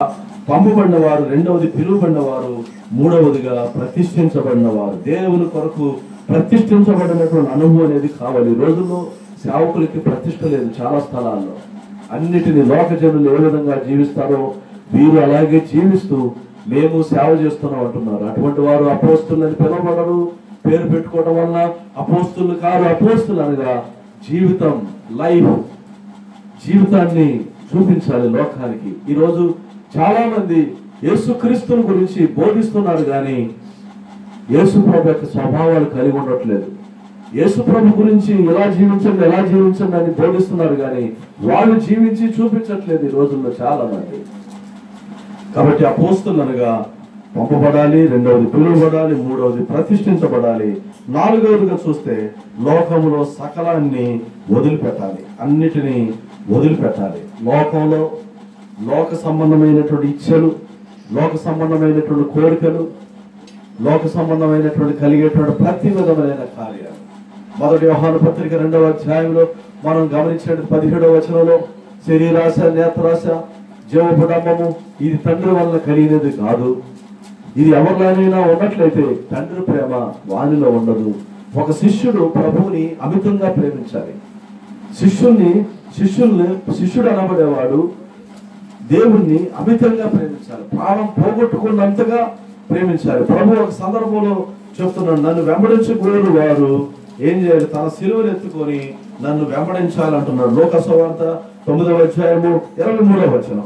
పంపబడిన వారు రెండవది పిలువబడిన వారు మూడవదిగా ప్రతిష్ఠించబడిన వారు దేవుని కొరకు ప్రతిష్ఠించబడినటువంటి అనుభవం అనేది కావాలి ఈ రోజుల్లో సేవకులకి ప్రతిష్ట లేదు చాలా స్థలాల్లో అన్నిటిని లోక జనులు ఏ విధంగా జీవిస్తారో వీరు అలాగే జీవిస్తూ మేము సేవ చేస్తున్నాం అంటున్నారు అటువంటి వారు అపోస్తులని పిలవబడరు పేరు పెట్టుకోవడం వలన అపోస్తులు కాదు అపోస్తులు అనగా జీవితం లైఫ్ జీవితాన్ని చూపించాలి లోకానికి ఈరోజు చాలా మంది యేసుక్రీస్తుని గురించి బోధిస్తున్నారు కానీ యేసుప్రభు యొక్క స్వభావాలు కలిగి ఉండట్లేదు యేసుప్రభు గురించి ఎలా జీవించండి ఎలా జీవించండి అని బోధిస్తున్నారు కానీ వాళ్ళు జీవించి చూపించట్లేదు ఈ రోజుల్లో చాలా మంది కాబట్టి అపోస్తులు అనగా పంపబడాలి రెండవది పిలువబడాలి మూడవది ప్రతిష్ఠించబడాలి నాలుగవదిగా చూస్తే లోకములో సకలాన్ని వదిలిపెట్టాలి అన్నిటినీ వదిలిపెట్టాలి లోకంలో లోక సంబంధమైనటువంటి ఇచ్చలు లోక సంబంధమైనటువంటి కోరికలు లోక సంబంధమైనటువంటి కలిగేటువంటి ప్రతి విధమైన కార్యాలు మొదటి వ్యవహార పత్రిక రెండవ అధ్యాయంలో మనం గమనించినట్టు పదిహేడవ వచనంలో శరీరాశ నేత్రాశ జీవపుడమ్మము ఇది తండ్రి వలన కలిగినది కాదు ఇది ఎవరిలోనైనా ఉన్నట్లయితే తండ్రి ప్రేమ వానిలో ఉండదు ఒక శిష్యుడు ప్రభువుని అమితంగా ప్రేమించాలి శిష్యుల్ని శిష్యుల్ని శిష్యుడు అనబడేవాడు దేవుణ్ణి అమితంగా ప్రేమించాలి ప్రాణం పోగొట్టుకున్నంతగా ప్రేమించాలి ప్రభు ఒక సందర్భంలో చెప్తున్నాడు నన్ను వెంబడించకూడదు వారు ఏం చేయాలి తన సిలువను ఎత్తుకొని నన్ను వెంబడించాలంటున్నాడు లోకసవార్త తొమ్మిదవ అధ్యాయము ఇరవై మూడవ వచనం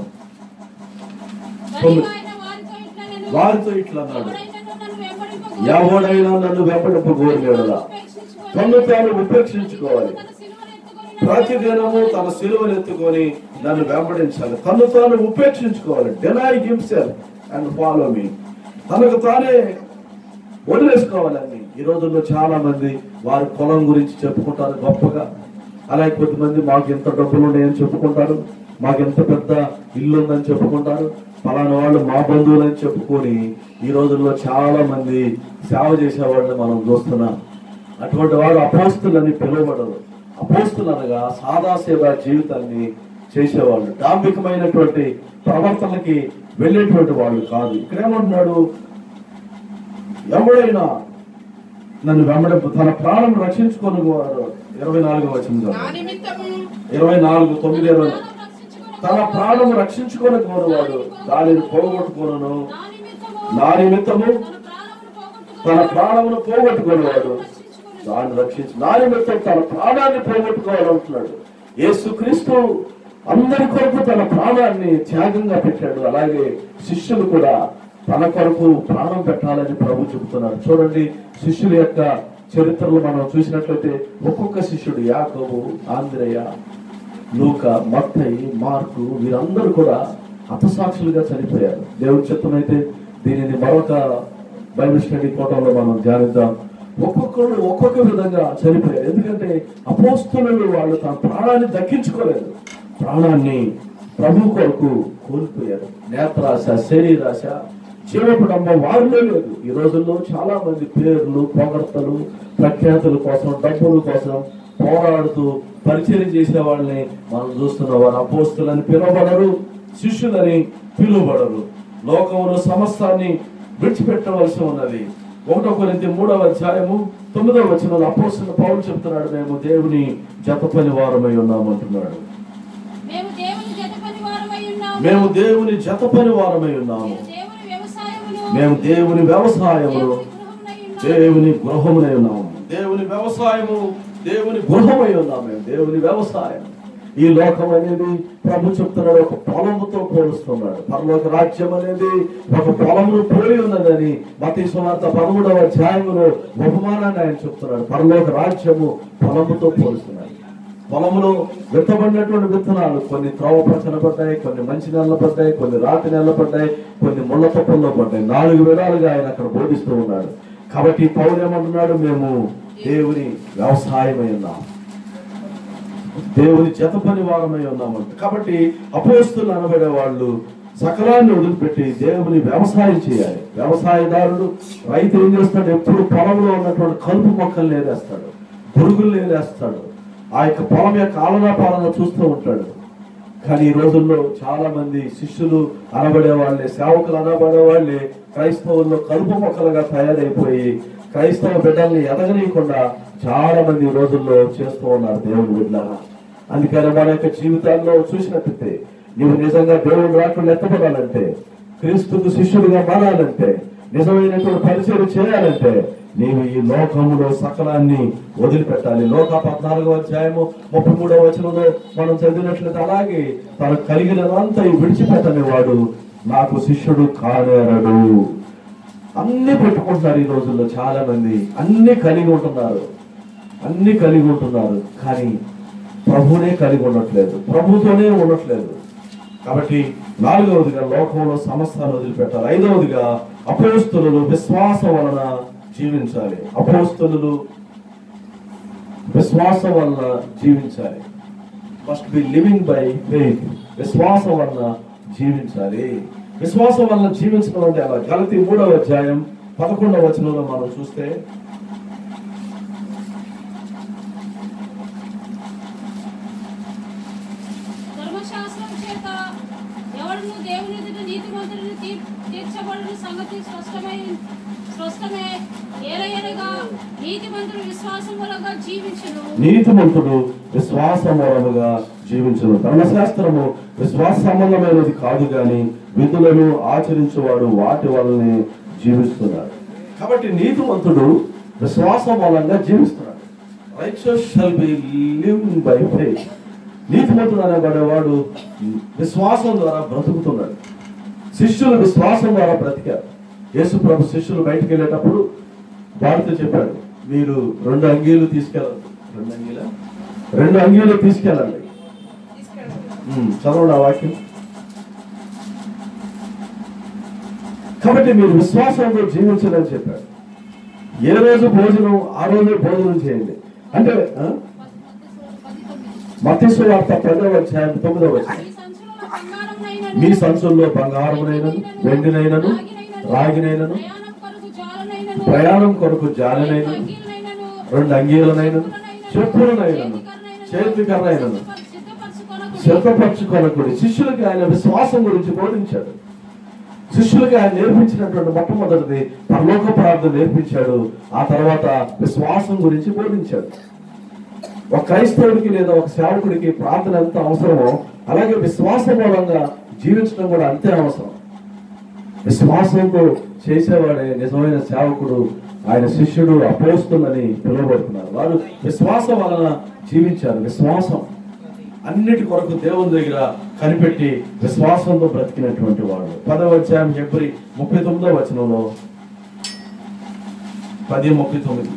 మరియు ఆయన వారితో ఇట్లా నేను వారితో ఇట్లా అన్నాడు ఎవడైనా నన్ను వెంబడింపగోరు ఎవడైనా నన్ను వెంబడింపగోరలేడలా తను తాను ఉపేక్షించుకోవాలి ప్రతిదినము తన సిలువను ఎత్తుకొని నన్ను వెంబడించాలి తను తాను ఉపేక్షించుకోవాలి deny himself and follow me తనకు తానే వదిలేసుకోవాలని ఈ రోజుల్లో చాలా మంది వారి పొలం గురించి చెప్పుకుంటారు గొప్పగా అలాగే కొద్దిమంది మాకు ఎంత డబ్బులు ఉన్నాయని చెప్పుకుంటారు మాకు ఎంత పెద్ద ఇల్లు ఉందని చెప్పుకుంటారు పలానా వాళ్ళు మా బంధువులని చెప్పుకొని ఈ రోజుల్లో చాలా మంది సేవ చేసే వాళ్ళని మనం చూస్తున్నాం అటువంటి వారు అపోస్తులని పిలువబడరు అపోస్తులు అనగా సాదాసేవ జీవితాన్ని చేసేవాళ్ళు డాంబికమైనటువంటి ప్రవర్తనకి వెళ్ళేటువంటి వాళ్ళు కాదు ఇక్కడ ఏమంటున్నాడు ఎవడైనా నన్ను వెంబడింపు తన ప్రాణం రక్షించుకొని వారు ఇరవై నాలుగు వచ్చింది నా నిమిత్తము ఇరవై నాలుగు తొమ్మిది ఇరవై ప్రాణం రక్షించుకొనుట తన ప్రాణం రక్షించుకొని కోరువాడు దానిని పోగొట్టుకోను నా నిమిత్తము నా నిమిత్తము తన ప్రాణమును తన ప్రాణమును పోగొట్టుకునేవాడు దాన్ని రక్షించి నా నిమిత్తం తన ప్రాణాన్ని పోగొట్టుకోవాలంటున్నాడు యేసుక్రీస్తు అందరి కొరకు తన ప్రాణాన్ని త్యాగంగా పెట్టాడు అలాగే శిష్యులు కూడా తన కొరకు ప్రాణం పెట్టాలని ప్రభు చెబుతున్నాడు చూడండి శిష్యుల యొక్క చరిత్రలు మనం చూసినట్లయితే ఒక్కొక్క శిష్యుడు యాకోబు ఆంధ్రయ్య లూక మత్తయి మార్కు వీరందరూ కూడా హతసాక్షులుగా చనిపోయారు దేవుడి చిత్తమైతే దీనిని మరొక బైబిల్ స్టడీ కోటంలో మనం ధ్యానిద్దాం ఒక్కొక్కరు ఒక్కొక్క విధంగా చనిపోయారు ఎందుకంటే అపోస్తులు వాళ్ళు తన ప్రాణాన్ని దక్కించుకోలేదు ప్రాణాన్ని ప్రభు కొరకు కోల్పోయారు నేత్రాశ శరీరాశ జీవపడంబ వారిలో లేదు ఈ రోజుల్లో చాలా మంది పేర్లు పొగడ్తలు ప్రఖ్యాతుల కోసం డబ్బుల కోసం పోరాడుతూ పరిచయం చేసే వాళ్ళని మనం చూస్తున్నాం వారు అపోస్తులని పిలువబడరు శిష్యులని పిలువబడరు లోకంలో సమస్తాన్ని విడిచిపెట్టవలసి ఉన్నది ఒకటో కొరింథీ మూడవ అధ్యాయము తొమ్మిదవ వచనంలో అపోస్తున్న పౌలు చెప్తున్నాడు మేము దేవుని జత పని వారమై ఉన్నాము అంటున్నాడు మేము దేవుని జత పని వారమై ఉన్నాము మేము దేవుని జత పని వారమై ఉన్నాము మేము దేవుని వ్యవసాయమును మేము దేవుని వ్యవసాయమును దేవుని గృహమునై దేవుని గృహమునై ఉన్నాము ఉన్నాము దేవుని వ్యవసాయము దేవుని గృహమై ఉన్నాము మేము దేవుని వ్యవసాయం ఈ లోకం అనేది ప్రభు చెప్తున్నాడు ఒక పొలముతో పోలుస్తున్నాడు పరలోక రాజ్యం అనేది ఒక పొలమును పోలి ఉన్నదని మత సువార్త పదమూడవ అధ్యాయములో ఉపమానాన్ని ఆయన చెప్తున్నాడు పరలోక రాజ్యము పొలముతో పోలుస్తున్నాడు పొలములో విత్తబడినటువంటి విత్తనాలు కొన్ని త్రోవ పచ్చన పడ్డాయి కొన్ని మంచి నెలలు పడ్డాయి కొన్ని రాతి నెలలు పడ్డాయి కొన్ని ముళ్ళ పప్పుల్లో పడ్డాయి నాలుగు విధాలుగా ఆయన అక్కడ బోధిస్తూ ఉన్నాడు కాబట్టి పౌరు ఏమంటున్నాడు మేము దేవుని వ్యవసాయమై ఉన్నాం దేవుని జత పని వారమై ఉన్నామంట కాబట్టి అపోస్తులు అనబడే వాళ్ళు సకలాన్ని వదిలిపెట్టి దేవుని వ్యవసాయం చేయాలి వ్యవసాయదారుడు రైతు ఏం చేస్తాడు ఎప్పుడు పొలంలో ఉన్నటువంటి కలుపు మొక్కలు లేదేస్తాడు పురుగులు లేదేస్తాడు ఆ యొక్క పొలం యొక్క ఆలనా పాలన చూస్తూ ఉంటాడు కానీ ఈ రోజుల్లో చాలా మంది శిష్యులు అనబడే వాళ్ళే సేవకులు అనబడే వాళ్ళే క్రైస్తవుల్లో కలుపు మొక్కలుగా తయారైపోయి క్రైస్తవ బిడ్డల్ని ఎదగనీయకుండా చాలా మంది ఈ రోజుల్లో చేస్తూ ఉన్నారు దేవుని బిడ్డలారా అందుకని మన యొక్క జీవితాల్లో చూసినట్టయితే నీవు నిజంగా దేవుని రాకుండా ఎత్తపడాలంటే క్రీస్తుకు శిష్యుడిగా మారాలంటే నిజమైనటువంటి పరిచయం చేయాలంటే నీవు ఈ లోకములో సకలాన్ని వదిలిపెట్టాలి లోక పద్నాలుగో అధ్యాయము ముప్పై మూడవ వచనంలో మనం చదివినట్లయితే అలాగే తనకు కలిగినదంతా విడిచిపెట్టని వాడు నాకు శిష్యుడు కానేరడు అన్ని పెట్టుకుంటున్నారు ఈ రోజుల్లో చాలా మంది అన్ని కలిగి ఉంటున్నారు అన్ని కలిగి ఉంటున్నారు కానీ ప్రభునే కలిగి ఉండట్లేదు ప్రభుతోనే ఉండట్లేదు కాబట్టి నాలుగవదిగా లోకంలో సమస్తాలు వదిలిపెట్టాలి ఐదవదిగా అపోస్తులు విశ్వాసం వలన జీవించాలి అపోస్తులు విశ్వాసం వలన జీవించాలి must be living by faith విశ్వాసం వలన జీవించాలి విశ్వాసం వలన జీవించడం అంటే అలా గలతి మూడవ అధ్యాయం పదకొండవ వచనంలో మనం చూస్తే ధర్మశాస్త్రం చేత ఎవడును దేవుని ఎదుట నీతిమంతుడిని తీ- తీర్చబడిన సంగతి స్పష్టమై స్పష్టమే ఏలయనగా నీతిమంతుడు విశ్వాసం మూలంగా జీవించును నీతిమంతుడు విశ్వాస మూలముగా జీవించును ధర్మశాస్త్రము విశ్వాస సంబంధమైనది కాదు గాని విధులను ఆచరించేవాడు వాటి వల్లనే జీవిస్తున్నాడు కాబట్టి నీతిమంతుడు విశ్వాస మూలంగా జీవిస్తున్నాడు righteous shall be living by faith నీతిమంతుడు అనేవాడు విశ్వాసం ద్వారా బ్రతుకుతున్నాడు శిష్యులు విశ్వాసం ద్వారా బ్రతికారు యేసు ప్రభు శిష్యులు బయటికి వెళ్ళేటప్పుడు వారితో చెప్పాడు మీరు రెండు అంగీలు తీసుకెళ్ళండి రెండు అంగీల రెండు అంగీలు తీసుకెళ్ళండి ఉమ్, చదవండి ఆ వాక్యం కాబట్టి మీరు విశ్వాసంతో జీవించాలని చెప్పాడు ఏ రోజు భోజనం ఆ రోజు భోజనం చేయండి అంటే ఆ? పది తొమ్మిది. మత్తయి వార్త పదవ అధ్యాయం తొమ్మిదవ వచ్చాయి మీ సంచులలో బంగారమునైనను, మీ సంచుల్లో బంగారమునైనను వెండినైనను రాగినైనను ప్రయాణం కొరకు జాలనైనను, ప్రయాణం కొరకు జాలినైనను అంగీలనైనను, రెండు అంగీలనైనను చెప్పులనైనను చేతికర్రైనను సిద్ధపరచుకొనకుడి. సిద్ధపరచుకొనకుడి శిష్యులకి ఆయన విశ్వాసం గురించి బోధించాడు శిష్యులకి ఆయన నేర్పించినటువంటి మొట్టమొదటిది పరలోక ప్రార్థన నేర్పించాడు ఆ తర్వాత విశ్వాసం గురించి బోధించాడు ఒక క్రైస్తవుడికి లేదా ఒక సేవకుడికి ప్రార్థన ఎంత అవసరమో అలాగే విశ్వాస మూలంగా జీవించడం కూడా అంతే అవసరం విశ్వాసంతో చేసేవాడే నిజమైన సేవకుడు ఆయన శిష్యుడు అపోస్తుందని పిలువబడుతున్నారు వారు విశ్వాసం వలన జీవించారు విశ్వాసం అన్నిటి కొరకు దేవుని దగ్గర కనిపెట్టి విశ్వాసంతో బ్రతికినటువంటి వాడు పదవ అధ్యాయం ఎబ్రి ముప్పై తొమ్మిదో వచనంలో పది ముప్పై తొమ్మిది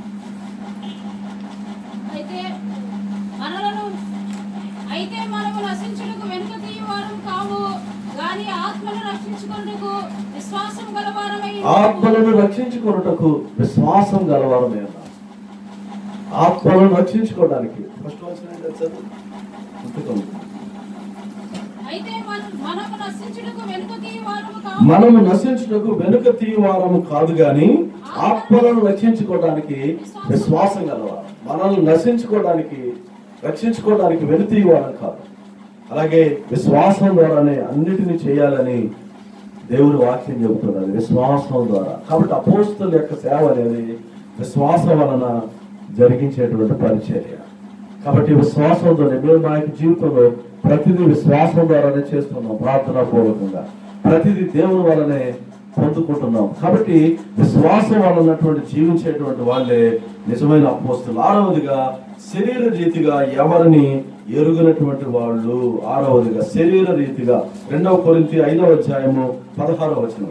అయితే మనలను అయితే మనము నశించుటకు వెనుక తీయవారం కాము గాని ఆత్మను రక్షించుకొనుటకు విశ్వాసం గలవారమై ఆత్మలను రక్షించుకొనుటకు విశ్వాసం గలవారమే అన్నారు ఆత్మలను రక్షించుకోవడానికి ఫస్ట్ వచనం ఏంటో చదువు. ముప్పై తొమ్మిది. అయితే మన- మనము నశించుటకు వెనుక తీయవారము కాము మనము నశించుటకు వెనుక తీయవారము కాదు గాని ఆత్మలను రక్షించుకోవడానికి విశ్వాసం గలవారు మనల్ని నశించుకోవడానికి రక్షించుకోవడానికి వెనుతీయవారం కాదు అలాగే విశ్వాసం ద్వారానే అన్నిటినీ చేయాలని దేవుని వాక్యం చెబుతున్నది విశ్వాసం ద్వారా కాబట్టి అపోస్తుల యొక్క సేవ అనేది విశ్వాసం వలన జరిగించేటువంటి పరిచర్య కాబట్టి విశ్వాసంతోనే మేము మా యొక్క జీవితంలో ప్రతిదీ విశ్వాసం ద్వారానే చేస్తున్నాం ప్రార్థనా పూర్వకంగా ప్రతిదీ దేవుని వలనే పొందుకుంటున్నాం కాబట్టి విశ్వాసం వలనటువంటి జీవించేటువంటి వాళ్ళే నిజమైన అపోస్తులు ఆరవదిగా శరీర రీతిగా ఎవరిని ఎరుగినటువంటి వాళ్ళు ఆరవదిగా శరీర రీతిగా రెండవ కొరింతి ఐదవ అధ్యాయము పదహారవ వచనం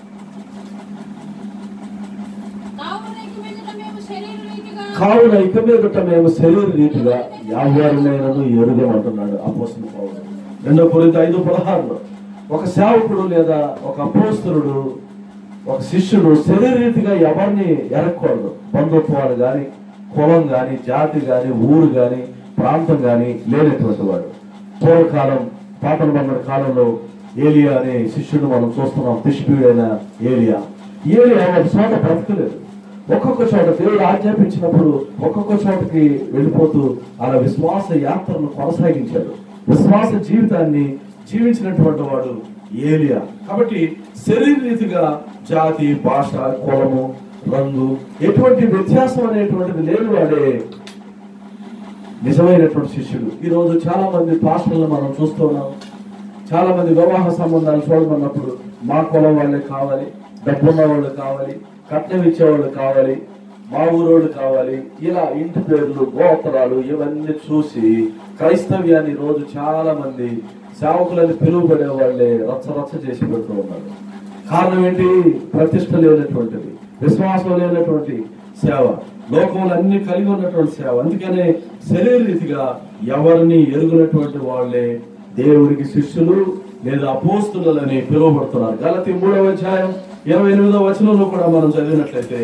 కావున ఇక మీదట మేము శరీర రీతిగా కావున ఇక మీదట మేము శరీర రీతిగా ఎవరినైనాను ఎరుగమంటున్నాడు అపోస్తుల పౌరుడు రెండో కొరింత ఐదు పదహారులో ఒక సేవకుడు లేదా ఒక అపోస్తులుడు ఒక శిష్యుడు శరీర రీతిగా ఎవరిని ఎరగకూడదు బంధుత్వాలు గాని కులం గాని జాతి గాని ఊరు గాని ప్రాంతం గాని లేనటువంటి వాడు పూర్వకాలం పాతల బంధుల కాలంలో ఏలియా అనే శిష్యుడు మనం చూస్తున్నాం తిష్పీడైన ఏలియా ఏలియా ఒక చోట బ్రతకలేదు ఒక్కొక్క చోట దేవుడు ఆజ్ఞాపించినప్పుడు ఒక్కొక్క చోటకి వెళ్ళిపోతూ అలా విశ్వాస యాత్రను కొనసాగించాడు విశ్వాస జీవితాన్ని జీవించినటువంటి వాడు ఏలియా కాబట్టి శరీర రీతిగా జాతి భాష కులము రంగు ఎటువంటి వ్యత్యాసం అనేటువంటిది లేని వాడే నిజమైనటువంటి శిష్యుడు ఈ రోజు చాలా మంది పాస్టర్లను మనం చూస్తున్నాం చాలా మంది వివాహ సంబంధాలు చూడమన్నప్పుడు మా కులం వాళ్ళే కావాలి డబ్బున్న వాళ్ళు కావాలి కట్నం ఇచ్చేవాళ్ళు కావాలి మా ఊరోళ్ళు కావాలి ఇలా ఇంటి పేర్లు గోత్రాలు ఇవన్నీ చూసి క్రైస్తవ్యాన్ని ఈ రోజు చాలా మంది సేవకులని పిలువబడే వాళ్ళే రచ్చ రచ్చ చేసి పెడుతూ ఉన్నారు కారణం ఏంటి ప్రతిష్ట లేనటువంటిది విశ్వాసం లేనటువంటి సేవ లోకంలో అన్ని కలిగి ఉన్నటువంటి సేవ అందుకనే శరీర రీతిగా ఎవరిని ఎరుగునటువంటి వాళ్ళే దేవుడికి శిష్యులు లేదా అపోస్తులని పిలువబడుతున్నారు గలతి మూడవ అధ్యాయం ఇరవై ఎనిమిదవ వచనంలో కూడా మనం చదివినట్లయితే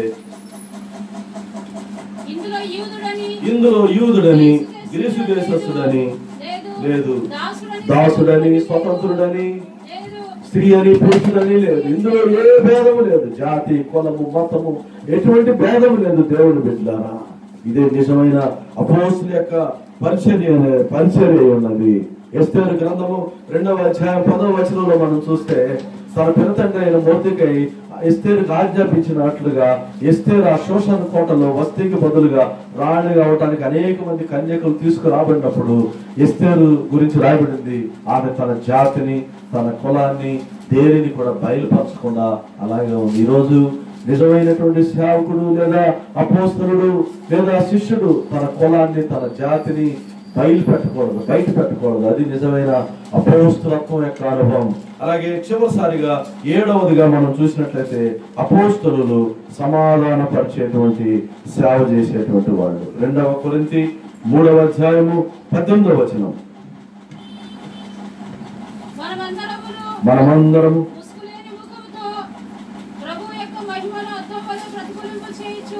ఇందులో యూదుడని ఇందులో యూదుడని గ్రీసు దేశస్థుడని లేదు దాసుడని స్వతంత్రుడని లేదు స్త్రీ అని పురుషుడని లేదు ఇందులో ఏ భేదము లేదు జాతి కులము మతము ఎటువంటి భేదము లేదు దేవుడు బిడ్డారా ఇదే నిజమైన అపోస్తుల యొక్క పరిచర్య అనే పరిచర్య అయి ఉన్నది ఎస్తేరు గ్రంథము రెండవ అధ్యాయం పదవ వచనంలో మనం చూస్తే తన పినతండ్రి అయిన మోతికై ఎస్తేరుకు ఆజ్ఞాపించినట్లుగా ఎస్తేరు ఆ శోషణ కోటలో వస్తీకి బదులుగా రాణిగా అవటానికి అనేక మంది కన్యకలు తీసుకురాబడినప్పుడు ఎస్తేరు గురించి రాయబడింది ఆమె తన జాతిని తన కులాన్ని దేనిని కూడా బయలుపరచకుండా అలాగే ఉంది ఈరోజు నిజమైనటువంటి సేవకుడు లేదా అపోస్తలుడు లేదా శిష్యుడు తన కులాన్ని తన జాతిని బయలు పెట్టకూడదు బయట పెట్టకూడదు అది నిజమైన అపోస్తులత్వం యొక్క అనుభవం అలాగే చివరిసారిగా ఏడవదిగా మనం చూసినట్లయితే అపోస్తలులు సమాధాన పరిచేటువంటి సేవ చేసేటువంటి వాళ్ళు రెండవ కొరింతి మూడవ అధ్యాయము పద్దెనిమిదవ వచనం మనమందరమును మనమందరం ముసుగులేని ముఖముతో ప్రభు యొక్క మహిమను అర్థంపదే ప్రతిఫలింప చేయొచ్చు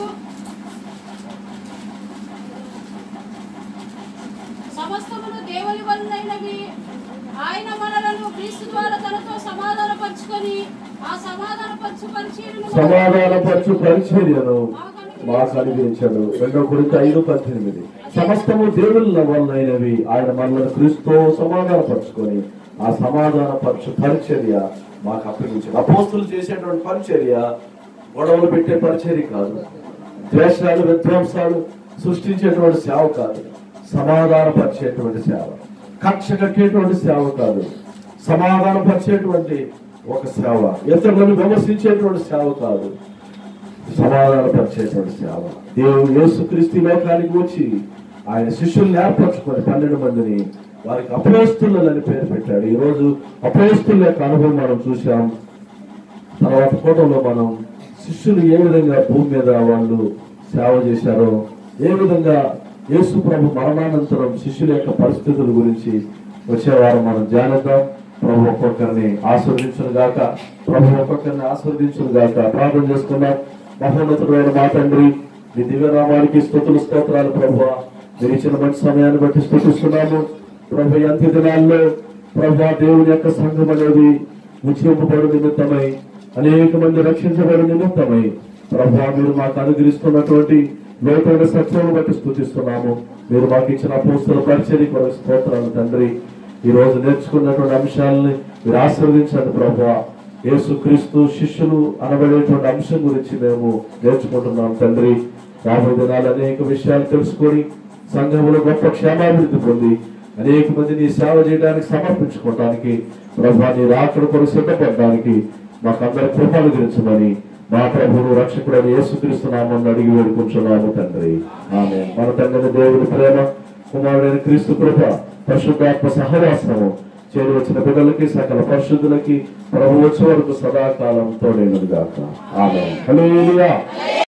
సమస్తమును దేవుని వలనైనవి ఆయన మనలను క్రీస్తు ద్వారా తనతో సమాధానపరుచుకొని ఆ సమాధానపరచు పరిచయను సమాధానపరచు పరిచర్యను మాకు అనుగ్రహించాడు రెండో కొరింత ఐదు పద్దెనిమిది సమస్తము దేవుళ్ళ వలనైనవి ఆయన మనల్ని క్రీస్తు సమాధానపరుచుకొని ఆ సమాధానపరచు పరిచర్య మాకు అప్పగించాడు అపోస్తులు చేసేటువంటి పరిచర్య గొడవలు పెట్టే పరిచర్య కాదు ద్వేషాలు విధ్వంసాలు సృష్టించేటువంటి సేవ కాదు సమాధానపరిచేటువంటి సేవ కక్ష కట్టేటువంటి సేవ కాదు సమాధానపరిచేటువంటి ఒక సేవ ఇతరులను విమర్శించేటువంటి సేవ కాదు సమాధానపరిచేటువంటి సేవ దేవుడు యేసుక్రీస్తు ఈ లోకానికి వచ్చి ఆయన శిష్యుల్ని ఏర్పరచుకొని పన్నెండు మందిని వారికి అపయోస్తులని పేరు పెట్టాడు ఈ రోజు అపయోస్తుల యొక్క అనుభవం మనం చూసాం తర్వాత ఫోటోలో మనం శిష్యులు ఏ విధంగా భూమి మీద వాళ్ళు సేవ చేశారో ఏ విధంగా యేసు ప్రభు మరణానంతరం శిష్యుల యొక్క పరిస్థితుల గురించి వచ్చే వారం మనం ధ్యానిద్దాం ప్రభు ఒక్కొక్కరిని ఆస్వాదించును గాక ప్రభు ఒక్కొక్కరిని ఆస్వాదించును గాక ప్రార్థన చేసుకున్నాం మహోన్నతుడైన మా తండ్రి మీ దివ్యనామానికి స్థుతులు స్తోత్రాలు ప్రభు మీరు ఇచ్చిన మంచి సమయాన్ని బట్టి స్థుతిస్తున్నాము ప్రభు ఈ అంత్య దినాల్లో ప్రభు దేవుని యొక్క సంఘం అనేది ఉచ్చింపబడు నిమిత్తమై అనేక మంది రక్షించబడి నిమిత్తమై ప్రభు మీరు మాకు అనుగ్రహిస్తున్నటువంటి లోతైన సత్యం బట్టి స్థుతిస్తున్నాము మీరు మాకు ఇచ్చిన అపోస్తుల పరిచయం కొరకు స్తోత్రాలు తండ్రి ఈ రోజు నేర్చుకున్నటువంటి అంశాలని మీరు ఆశీర్వదించండి ప్రభు యేసుక్రీస్తు శిష్యులు అనబడేటువంటి అంశం గురించి మేము నేర్చుకుంటున్నాం తండ్రి రాబోయే దినాలు అనేక విషయాలు తెలుసుకొని సంఘంలో గొప్ప క్షేమాభివృద్ధి పొంది అనేక మందిని సేవ చేయడానికి సమర్పించుకోవడానికి ప్రభా నీ రాకడ కొరకు సిద్ధపడడానికి మాకందరి కృపను గురించమని మా ప్రభువు రక్షకుడని యేసుక్రీస్తు నామని అడిగి వేడుకుంటున్నాము తండ్రి ఆమె మన తండ్రి దేవుని ప్రేమ కుమారుడైన క్రీస్తు కృప పరిశుద్ధాత్మ సహవాసము చేరి వచ్చిన బిడ్డలకి సకల పరిశుద్ధులకి ప్రభు వచ్చే వరకు సదాకాలం తోడేనుగాక ఆమె హల్లెలూయా